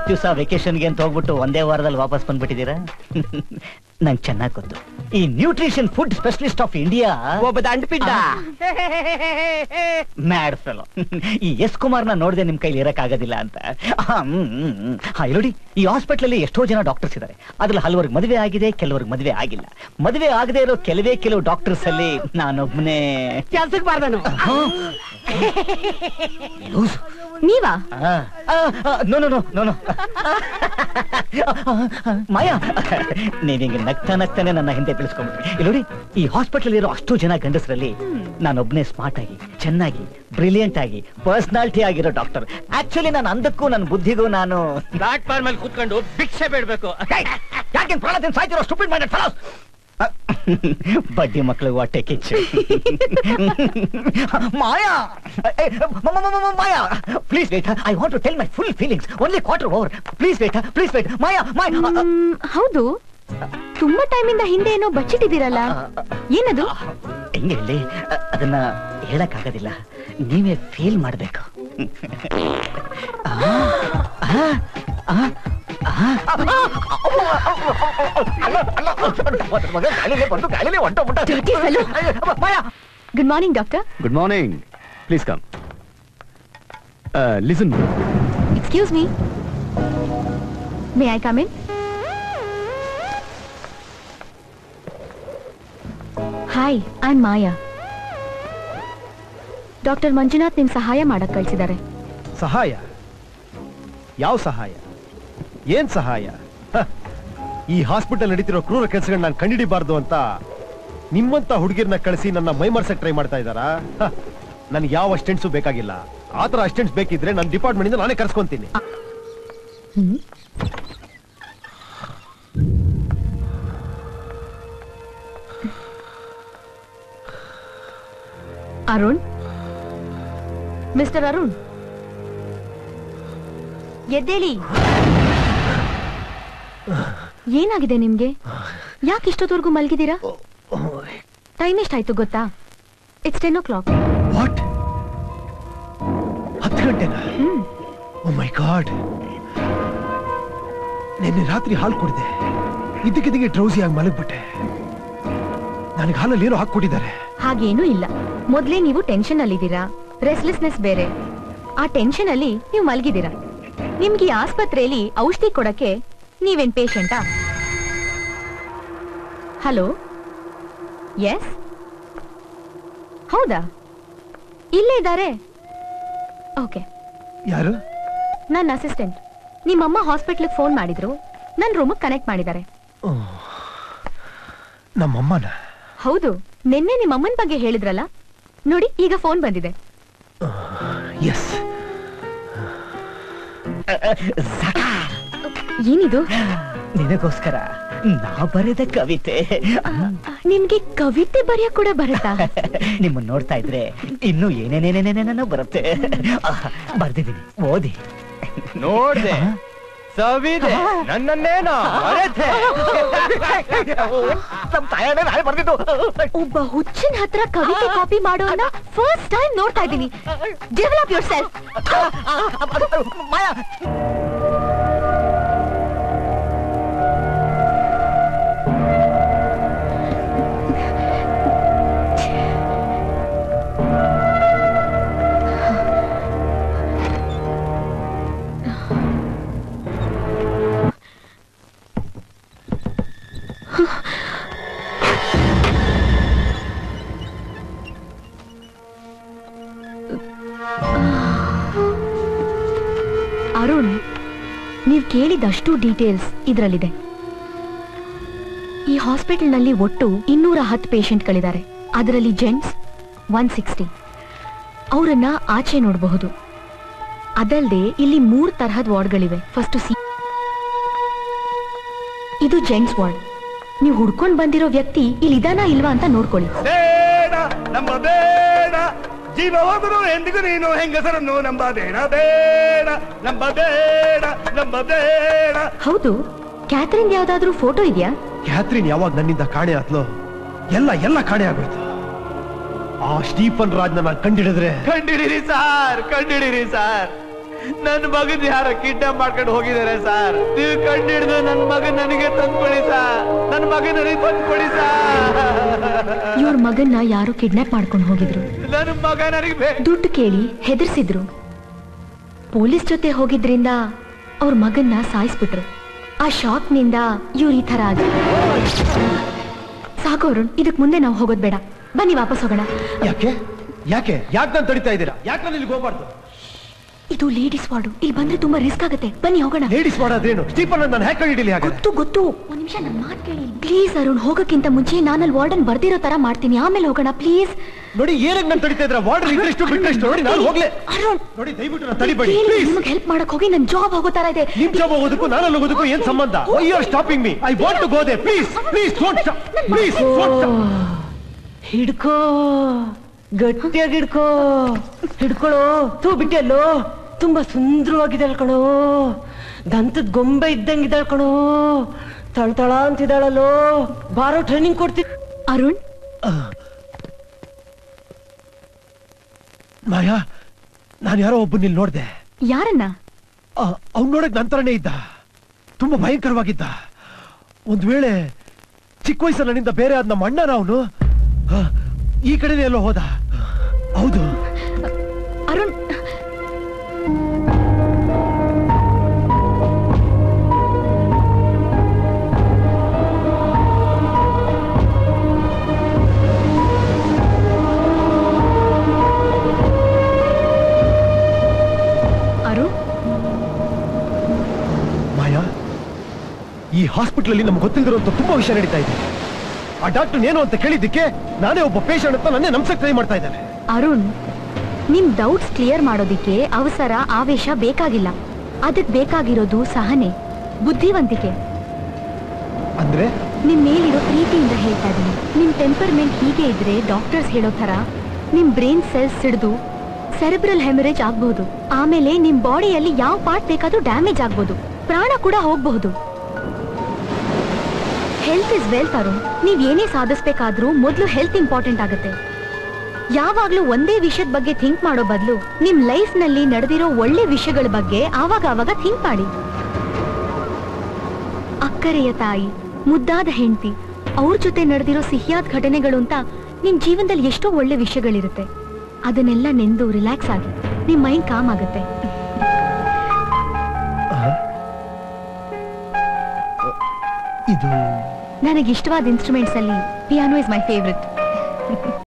ಹತ್ತು ದಿವಸ ವೆಕೇಶನ್ಗೆ ಅಂತ ಹೋಗ್ಬಿಟ್ಟು ಒಂದೇ ವಾರದಲ್ಲಿ ವಾಪಸ್ ಬಂದ್ಬಿಟ್ಟಿದ್ದೀರಾ ನಂಗೆ ಚೆನ್ನಾಗಿ ಗೊತ್ತು ಈ nutrition food specialist of India ಒಬ್ಬ ದಂಡಪಿಡ್ಡ ಮ್ಯಾಡ್ ಫೆಲೋ ಈ ಎಸ್ ಕುಮಾರ್ನ ನೋಡದೆ ನಿಮ್ ಕೈಲಿ ಇರಕ್ಕಾಗೋದಿಲ್ಲ ಅಂತ ಹಾ, ಹ್ಮ್, ಹ್ಮ್, ಹ್ಮ್. ಹಾ, ಇಲ್ಲಿ ನೋಡಿ ಈ ಹಾಸ್ಪಿಟಲ್ ಅಲ್ಲಿ ಎಷ್ಟೋ ಜನ ಡಾಕ್ಟರ್ಸ್ ಇದ್ದಾರೆ ಅದ್ರಲ್ಲಿ ಹಲವರಿಗೆ ಮದುವೆ ಆಗಿದೆ ಕೆಲವರಿಗೆ ಮದುವೆ ಆಗಿಲ್ಲ ಮದುವೆ ಆಗದೆ ಇರೋ ಕೆಲವೇ ಕೆಲವು ಡಾಕ್ಟರ್ಸ್ ಅಲ್ಲಿ ನಾನೊಬ್ನೇ ಕೆಲ್ಸಕ್ಕೆ ಬಾರ್ದನು ಲೂಸು. ನೀವಾ ಆ, ಆ, ಆ, no no no no no Maya ನೀನ್ ಹಿಂಗೆ ನಗ್ತಾ ನಗ್ತಾನೆ ನನ್ನ ಹಿಂದೆ ತಿಳಿಸ್ಕೊಂಡ್ಬಿಟ್ರಿ ಇಲ್ಲಿ ನೋಡಿ ಈ ಹಾಸ್ಪಿಟಲ್ ಇರೋ ಅಷ್ಟು ಜನ ಗಂಡಸರಲ್ಲಿ ನಾನೊಬ್ನೇ ಸ್ಮಾರ್ಟ್ ಆಗಿ ಚೆನ್ನಾಗಿ ಬ್ರಿಲಿಯಂಟ್ ಆಗಿ ಪರ್ಸನಾಲಿಟಿ ಆಗಿರೋ ಡಾಕ್ಟರ್ ಆಕ್ಚುಲಿ ನಾನು ಅಂದಕ್ಕೂ ನನ್ನ ಬುದ್ಧಿಗೂ ನಾನು ಪ್ಲಾಟ್ಫಾರ್ಮ್ ಅಲ್ಲಿ ಕುತ್ಕೊಂಡು ಭಿಕ್ಷೆ ಬೇಡ್ಬೇಕು ಯಾಕೆ ಪ್ರಾಣ ತಿಂದು ಸಾಯ್ತಿರೋ ಸ್ಟುಪಿಡ್ ಮೈಂಡೆಡ್ ಫೆಲೋಸ್ ಬಡ್ಡಿ ಮಕ್ಕಳಿಗೆ ಹೊಟ್ಟೆ ಕಿಚ್ಚು ಮಾಯಾ ಏ, ಮ- ಮ- ಮ- ಮ- Maya please wait I want to tell my full feelings only quarter over please wait please wait Maya Maya ಮ್, ಹೌದು ತುಂಬಾ ಟೈಮಿಂದ ಹಿಂದೆ ಏನೋ ಬಚ್ಚಿಟ್ಟಿದ್ದೀರಲ್ಲ ಏನದು ಹೆಂಗೆ ಹೇಳಿ ಅ- ಅದನ್ನ ಹೇಳಕ್ಕಾಗೋದಿಲ್ಲ ನೀವೇ ಫೀಲ್ ಮಾಡ್ಬೇಕು ಆ, ಆ, ಆ, ಆ, ಅಲ್ಲ, ಅಲ್ಲ, ಮಗ ಗಾಳಿಲೇ ಬಂದು ಗಾಳಿಲೇ ಹೊಂಟೋಗ್ಬಿಟ್ಟ. Dirty fellow. Maya good morning doctor good morning please come listen excuse me may I come in hi I am Maya doctor Manjunath ನಿಮ್ ಸಹಾಯ ಮಾಡಕ್ ಕಳ್ಸಿದ್ದಾರೆ ಸಹಾಯ ಯಾವ ಸಹಾಯ ಏನ್ ಸಹಾಯ ಹ, ಈ ಹಾಸ್ಪಿಟಲ್ ನಡೀತಿರೋ ಕ್ರೂರ ಕೆಲಸಗಳನ್ನ ನಾನು ಕಂಡಿಡಿಬಾರ್ದು ಅಂತ ನಿಮ್ಮಂತ ಹುಡುಗಿರ್ನ ಕಳಿಸಿ ನನ್ನ ಮೈಮರ್ಸಕ್ ಟ್ರೈ ಮಾಡ್ತಾ ಇದ್ದಾರಾ ಹ, ನನ್ಗೆ ಯಾವ ಅಸ್ಟೆಂಟ್ಸು ಬೇಕಾಗಿಲ್ಲ ಆತರ ಅಸ್ಟೆಂಟ್ಸ್ ಬೇಕಿದ್ರೆ ನನ್ನ ಡಿಪಾರ್ಟ್ಮೆಂಟ್ ಇಂದ ನಾನೇ ಕರ್ಸ್ಕೊಂತೀನಿ ಅರುಣ್ ಮಿಸ್ಟರ್ ಅರುಣ್ ಎದ್ದೇಳಿ ಏನಾಗಿದೆ ನಿಮ್ಗೆ ಯಾಕೆ ಇಷ್ಟೊತ್ತವರೆಗೂ ಮಲ್ಗಿದ್ದೀರಾ ಟೈಮ್ ಎಷ್ಟಾಯ್ತು ಗೊತ್ತಾ it's ten o'clock what ಹತ್ತು ಗಂಟೆನಾ ಹ್ಮ್ ಓ ಮೈ ಗಾಡ್ ನಿನ್ನೆ ರಾತ್ರಿ ಹಾಲು ಕುಡಿದೆ ಇದ್ದಕ್ಕಿದ್ದಕ್ಕೆ ಡ್ರೌಸಿ ಆಗಿ ಮಲಗ್ಬಿಟ್ಟೆ ನನಗೆ ಹಾಲಲ್ಲಿ ಏನೋ ಹಾಕ್ಕೊಟ್ಟಿದ್ದಾರೆ ಹಾಗೇನೂ ಇಲ್ಲ ಮೊದ್ಲೇ ನೀವು ಟೆನ್ಷನ್ ಅಲ್ಲಿದ್ದೀರಾ ರೆಸ್ಲೆಸ್ನೆಸ್ ಬೇರೆ ಆ ಟೆನ್ಷನ್ ಅಲ್ಲಿ ನೀವು ಮಲ್ಗಿದ್ದೀರಾ ನಿಮ್ಗೆ ಈ ಆಸ್ಪತ್ರೆಯಲ್ಲಿ ಔಷಧಿ ಕೊಡಕ್ಕೆ ನೀವೇನ್ ಪೇಷಂಟಾ ಹಲೋ ಎಸ್ ಹೌದಾ ಇಲ್ಲೇ ಇದ್ದಾರೆ ಓಕೆ ಯಾರು ನನ್ನ ಅಸಿಸ್ಟೆಂಟ್ ನಿಮ್ಮಮ್ಮ ಹಾಸ್ಪಿಟ್ಲಿಗೆ ಫೋನ್ ಮಾಡಿದ್ರು ನನ್ನ ರೂಮಿಗೆ ಕನೆಕ್ಟ್ ಮಾಡಿದ್ದಾರೆ ನಮ್ಮಮ್ಮನ ಹೌದು ನಿನ್ನೆ ನಿಮ್ಮಮ್ಮನ ಬಗ್ಗೆ ಹೇಳಿದ್ರಲ್ಲ ನೋಡಿ ಈಗ ಫೋನ್ ಬಂದಿದೆ ಎಸ್ ಏನಿದು ನಿನಗೋಸ್ಕರ ನಾ ಬರೆದ ಕವಿತೆ ನಿಮ್ಗೆ ಕವಿತೆ ಬರೆಯಕ್ ಕೂಡ ಬರುತ್ತಾ ನಿಮ್ಮನ್ನ ನೋಡ್ತಾ ಇದ್ರೆ ಇನ್ನು ಏನೇನೇನೇನೇನೇನೋ ಬರುತ್ತೆ ಆಹ್, ಬರ್ದಿದ್ದೀನಿ ಓದಿ ನೋಡ್ದೆ ಸವಿದೆ ನನ್ನನ್ನೇನೋ ಮರೆತೆ ನಮ್ ತಾಯಣ್ಣ ನಾಳೆ ಬರ್ದಿದ್ದು ಒಬ್ಬ ಹುಚ್ಚಿನ ಹತ್ರ ಕವಿತೆ ಕಾಪಿ ಮಾಡೋನ್ನ ಫಸ್ಟ್ ಟೈಮ್ ನೋಡ್ತಾ ಇದ್ದೀನಿ develop yourself Maya Arun ನೀವ್ ಕೇಳಿದಷ್ಟು ಡೀಟೇಲ್ಸ್ ಇದ್ರಲ್ಲಿದೆ ಈ ಹಾಸ್ಪಿಟಲ್ನಲ್ಲಿ ಒಟ್ಟು ಇನ್ನೂರ ಹತ್ತು ಪೇಷಂಟ್ಗಳಿದ್ದಾರೆ ಅದರಲ್ಲಿ ಜೆಂಟ್ಸ್ ಒನ್ ಸಿಕ್ಸ್ಟಿ ಅವರನ್ನ ಆಚೆ ನೋಡಬಹುದು ಅದಲ್ಲದೆ ಇಲ್ಲಿ ಮೂರ್ ತರಹದ ವಾರ್ಡ್ಗಳಿವೆ ಫಸ್ಟ್ ಸಿ ಇದು ಜೆಂಟ್ಸ್ ವಾರ್ಡ್ ನೀವು ಹುಡ್ಕೊಂಡ್ ಬಂದಿರೋ ವ್ಯಕ್ತಿ ಇಲ್ಲಿ ಇದಾನಾ ಇಲ್ವಾ ಅಂತ ನೋಡ್ಕೊಳ್ಳಿ ಬೇಡ ನಮ್ಮ ಬೇಡ ಜೀವ ಹೋದರು ಎಂದಿಗೂ ನೀನು ಹೆಂಗಸರನ್ನು ನಂಬಬೇಡ ಬೇಡ ನಂಬಬೇಡ ನಂಬಬೇಡ ಹೌದು ಕ್ಯಾಥರಿನ್ ಯಾವ್ದಾದ್ರೂ ಫೋಟೋ ಇದೆಯಾ ಕ್ಯಾಥ್ರಿನ್ ಯಾವಾಗ ನನ್ನಿಂದ ಕಾಣೆ ಆತ್ಲೋ ಎಲ್ಲ ಎಲ್ಲ ಕಾಣೆ ಆಗೋಯ್ತು ಆ ಸ್ಟೀಫನ್ ರಾಜ್ನ ನಾನು ಕಂಡಿಡಿದ್ರೆ ಕಂಡಿಡಿರಿ ಸಾರ್ ಕಂಡಿಡಿರಿ ಸಾರ್ ನನ್ನ ಮಗನ್ ಯಾರ ಕಿಡ್ನಾಪ್ ಮಾಡ್ಕೊಂಡು ಹೋಗಿದ್ದಾರೆ ಸರ್ ನೀವು ಕಂಡು ಹಿಡಿದು ನನ್ನ ಮಗನ್ ನನಗೆ ತಂದ್ಕೊಡಿ ಸರ್ ನನ್ನ ಮಗನ್ ನನಗೆ ತಂದ್ಕೊಡಿ ಸರ್ ಇವ್ರ ಮಗನ್ನ ಯಾರೋ ಕಿಡ್ನಾಪ್ ಮಾಡ್ಕೊಂಡು ಹೋಗಿದ್ರು ನನ್ನ ಮಗ ನನಗೆ ಬೇಕು ದುಡ್ಡು ಕೇಳಿ ಹೆದರ್ಸಿದ್ರು ಪೊಲೀಸ್ ಜೊತೆ ಹೋಗಿದ್ರಿಂದ ಅವ್ರ ಮಗನ್ನ ಸಾಯಿಸ್ಬಿಟ್ರು ಆ ಶಾಕ್ನಿಂದ ಇವ್ರು ಈ ತರ ಆಗಿ ಸಾಕು ಅರುಣ್ ಇದಕ್ ಮುಂದೆ ನಾವು ಹೋಗೋದ್ ಬೇಡ ಬನ್ನಿ ವಾಪಸ್ ಹೋಗೋಣ ಯಾಕೆ ಯಾಕೆ ಯಾಕೆ ನಾನು ತಡಿತಾ ಇದ್ದೀರಾ ಯಾಕೆ ನಾನು ಇಲ್ಲಿಗೆ ಹೋಗ್ಬಾರ್ದು ಇದು ಲೇಡೀಸ್ ವಾರ್ಡು ಇಲ್ಲಿ ಬಂದ್ರೆ ತುಂಬಾ ರಿಸ್ಕ್ ಆಗುತ್ತೆ ಬನ್ನಿ ಹೋಗೋಣ ಲೇಡೀಸ್ ಮಾಡೋದೇನು ಸ್ಟೀಫನ್ ನಾನು ಹ್ಯಾಕ್ ಹಿಡಿಲಿ ಹಾಗಾದ್ರೆ ಗೊತ್ತು ಗೊತ್ತು ಒಂದ್ ನಿಮಿಷ ನನ್ ಮಾತ್ ಕೇಳಿ ಪ್ಲೀಸ್ ಅರುಣ್ ಹೋಗಕ್ಕಿಂತ ಮುಂಚೆ ನಾನಲ್ಲಿ ವಾರ್ಡನ್ ಬರ್ದಿರೋ ತರ ಮಾಡ್ತೀನಿ ಆಮೇಲೆ ಹೋಗೋಣ ಪ್ಲೀಸ್ ನೋಡಿ ಏನಕ್ಕೆ ನಾನು ತಡಿತಾ ಇದ್ರ ವಾರ್ಡರ್ ಇದ್ರೆಷ್ಟು ಬಿಟ್ಟರೆಷ್ಟು ನೋಡಿ ನಾನು ಹೋಗ್ಲೆ ಅರುಣ್ ನೋಡಿ ದಯವಿಟ್ಟು ನಾನು ತಡಿಬೇಡಿ ಪ್ಲೀಸ್ ನಿಮಗೆ ಹೆಲ್ಪ್ ಮಾಡಕ್ ಹೋಗಿ ನನ್ ಜಾಬ್ ಹೋಗೋ ತರ ಇದೆ ನಿಮ್ ಜಾಬ್ ಹೋಗೋದಕ್ಕೂ ನಾನು ಹೋಗೋದಕ್ಕೂ ಏನ್ ಸಂಬಂಧ why are stopping me I want to go there please please don't stop please don't ಹಿಡ್ಕೋ ಗಟ್ಟಿಯಾಗಿ ಹಿಡ್ಕೋ ಹಿಡ್ಕೊಳ್ಳೋ ತೂ ಬಿಟ್ಟೆಲ್ಲೋ ತುಂಬಾ ಸುಂದರವಾಗಿದ್ದಾಳ ಕಣೋ ದಂತದ ಗೊಂಬೆ ಇದ್ದಂಗಿದ್ದಾಳ ಕಣೋ ತಳತಳ ಅಂತಿದ್ದಾಳಲ್ಲೋ ಬಾರೋ ಟ್ರೈನಿಂಗ್ ಕೊಡ್ತೀನಿ ಅರುಣ್ ಮಾಯಾ ನಾನು ಯಾರೋ ಒಬ್ಬ ಇಲ್ಲಿ ನೋಡ್ದೆ ಯಾರನ್ನ ಅವ್ನು ನೋಡಕ್ ನಂತರನೇ ಇದ್ದ ತುಂಬಾ ಭಯಂಕರವಾಗಿದ್ದ ಒಂದ್ ವೇಳೆ ಚಿಕ್ಕ ವಯಸ್ಸಲ್ಲಿ ನನ್ನಿಂದ ಬೇರೆ ಆದ ನಮ್ಮ ಅಣ್ಣನ ಅವನು ಈ ಕಡೆನೇ ಎಲ್ಲೋ ಹೋದ ಹೌದು ಅರುಣ್ ಅರುಣ್ ಮಾಯಾ ಈ ಹಾಸ್ಪಿಟಲ್ ಅಲ್ಲಿ ನಮ್ಗೆ ಗೊತ್ತಿಲ್ದಿರುವಂತ ತುಂಬಾ ವಿಷಯ ನಡೀತಾ ಇದೆ ಆ ಡಾಕ್ಟರ್ ಏನು ಅಂತ ಕೇಳಿದ್ದಕ್ಕೆ ನಾನೇ ಒಬ್ಬ ಪೇಷಂಟ್ ಅಂತ ನನ್ನೇ ನಮ್ಸಕ್ ಟ್ರೈ ಮಾಡ್ತಾ ಇದ್ದಾನೆ ಅರುಣ್ ನಿಮ್ ಡೌಟ್ಸ್ ಕ್ಲಿಯರ್ ಮಾಡೋದಿಕ್ಕೆ ಅವಸರ ಆವೇಶ ಬೇಕಾಗಿಲ್ಲ ಅದಕ್ ಬೇಕಾಗಿರೋದು ಸಹನೆ ಬುದ್ಧಿವಂತಿಕೆ ಅಂದ್ರೆ ನಿಮ್ ಮೇಲಿರೋ ಪ್ರೀತಿಯಿಂದ ಹೇಳ್ತಾ ಇದೀನಿ ನಿಮ್ ಟೆಂಪರ್ಮೆಂಟ್ ಹೀಗೆ ಇದ್ರೆ ಡಾಕ್ಟರ್ಸ್ ಹೇಳೋ ತರ ನಿಮ್ ಬ್ರೈನ್ ಸೆಲ್ಸ್ ಸಿಡಿದು ಸೆರೆಬ್ರಲ್ ಹೆಮರೇಜ್ ಆಗ್ಬಹುದು ಆಮೇಲೆ ನಿಮ್ ಬಾಡಿಯಲ್ಲಿ ಯಾವ ಪಾರ್ಟ್ ಬೇಕಾದ್ರೂ ಡ್ಯಾಮೇಜ್ ಆಗ್ಬೋದು ಪ್ರಾಣ ಕೂಡ ಹೋಗ್ಬಹುದು ಹೆಲ್ತ್ ಇಸ್ ವೆಲ್ತ್ ಅರುಣ್ ನೀವ್ ಏನೇ ಸಾಧಿಸ್ಬೇಕಾದ್ರೂ ಮೊದಲು ಹೆಲ್ತ್ ಇಂಪಾರ್ಟೆಂಟ್ ಆಗುತ್ತೆ ಯಾವಾಗ್ಲೂ ಒಂದೇ ವಿಷಯದ ಬಗ್ಗೆ ಥಿಂಕ್ ಮಾಡೋ ಬದಲು ನಿಮ್ ಲೈಫ್ ನಲ್ಲಿ ನಡೆದಿರೋ ಒಳ್ಳೆ ವಿಷಯಗಳ ಬಗ್ಗೆ ಆವಾಗ ಆವಾಗ ಥಿಂಕ್ ಮಾಡಿ ಅಕ್ಕರೆಯ ತಾಯಿ ಮುದ್ದಾದ ಹೆಂಡತಿ ಅವ್ರ ಜೊತೆ ನಡೆದಿರೋ ಸಿಹಿಯಾದ ಘಟನೆಗಳು ಅಂತ ನಿಮ್ ಜೀವನದಲ್ಲಿ ಎಷ್ಟೋ ಒಳ್ಳೆ ವಿಷಯಗಳಿರುತ್ತೆ ಅದನ್ನೆಲ್ಲ ನೆಂದು ರಿಲ್ಯಾಕ್ಸ್ ಆಗಿ ನಿಮ್ ಮೈಂಡ್ ಕಾಮ್ ಆಗುತ್ತೆ ಇದು ನನಗೆ ಇಷ್ಟವಾದ ಇನ್ಸ್ಟ್ರೂಮೆಂಟ್ಸ್ ಅಲ್ಲಿ ಪಿಯಾನೋ ಇಸ್ ಮೈ ಫೇವ್ರೆಟ್